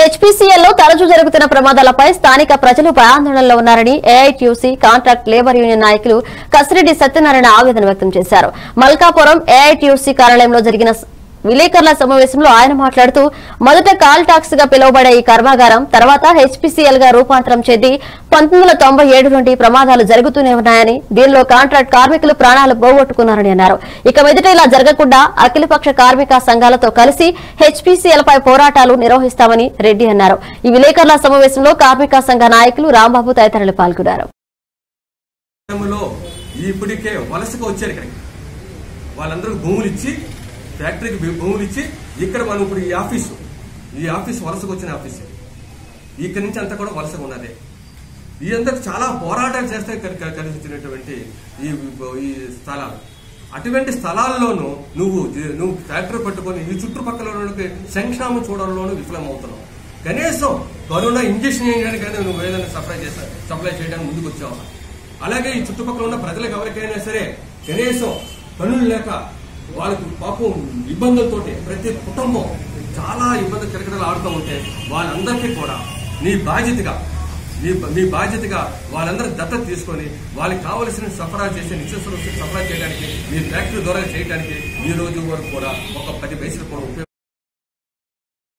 HPCL లో తరచూ జరుగుతున్న ప్రమాదాలపై స్థానిక ప్రజలు భయాందోళనలో ఉన్నారని ఏఐటీయూసీ కాంట్రాక్ట్ లేబర్ యూనియన్ నాయకులు కసిరెడ్డి సత్యనారాయణ ఆవేదన వ్యక్తం చేశారు మల్కాపురం ఏఐటీయూసీ కార్యాలయంలో జరిగిన విలేకరుల సమావేశంలో ఆయన మాట్లాడుతూ మొదట కాల్ టాక్స్ గా పిలువబడే ఈ కర్మాగారం తర్వాత హెచ్పీసీఎల్ గా రూపాంతరం చెంది పంతొమ్మిది నుండి ప్రమాదాలు జరుగుతూనే ఉన్నాయని దీనిలో కాంట్రాక్ట్ కార్మికులు ప్రాణాలు పోగొట్టుకున్నారని అన్నారు ఇక మీదట ఇలా జరగకుండా అఖిలపక్ష కార్మిక సంఘాలతో కలిసి హెచ్పీసీఎల్ పై పోరాటాలు నిర్వహిస్తామని రెడ్డి అన్నారు ఈ విలేకరుల సమావేశంలో కార్మిక సంఘ నాయకులు రాంబాబు తదితరులు పాల్గొన్నారు లో ఇప్పటికే వలసగా వచ్చారు ఇక్కడికి వాళ్ళందరూ భూములు ఇచ్చి ఫ్యాక్టరీకి భూ- భూములు ఇచ్చి ఇక్కడ మనం ఇప్పుడు ఈ ఆఫీసు ఈ ఆఫీస్ వలసకు వచ్చిన ఆఫీస్ ఇక్కడి నుంచి అంతా కూడా వలసగా ఉన్నదే ఈ అందరూ చాలా పోరాటాలు చేస్తే కలి- కలి- కలిసి వచ్చినటువంటి ఈ ఈ స్థలాలు అటువంటి స్థలాల్లోనూ నువ్వు జ- నువ్వు ఫ్యాక్టరీ పట్టుకొని ఈ చుట్టుపక్కల ఉన్నటువంటి సంక్షేమం చూడడంలోనూ విఫలమవుతున్నావు కనీసం కరోనా ఇంజక్షన్ వేయడానికైనా నువ్వు ఏదైనా సప్లై చేస్తా సప్లై చేయడానికి ముందుకు వచ్చావు అలాగే ఈ చుట్టుపక్కల ఉన్న ప్రజలకు ఎవరికైనా సరే కనీసం పనులు లేక వాళ్ళకు పాపం ఇబ్బందులతోటి ప్రతి కుటుంబం చాలా ఇబ్బంది కిరకడలు ఆడుతూ ఉంటే వాళ్ళందరికీ కూడా నీ బాధ్యతగా నీ నీ బాధ్యతగా వాళ్ళందరూ దత్తత తీసుకొని వాళ్ళకి కావలసిన సఫరా చేసే నిత్యవసర వస్తువులు సఫరా చేయడానికి మీ ఫ్యాక్టరీ ద్వారా చేయడానికి ఈ రోజు వరకు కూడా ఒక పది పైసలు కూడా ఉపయోగం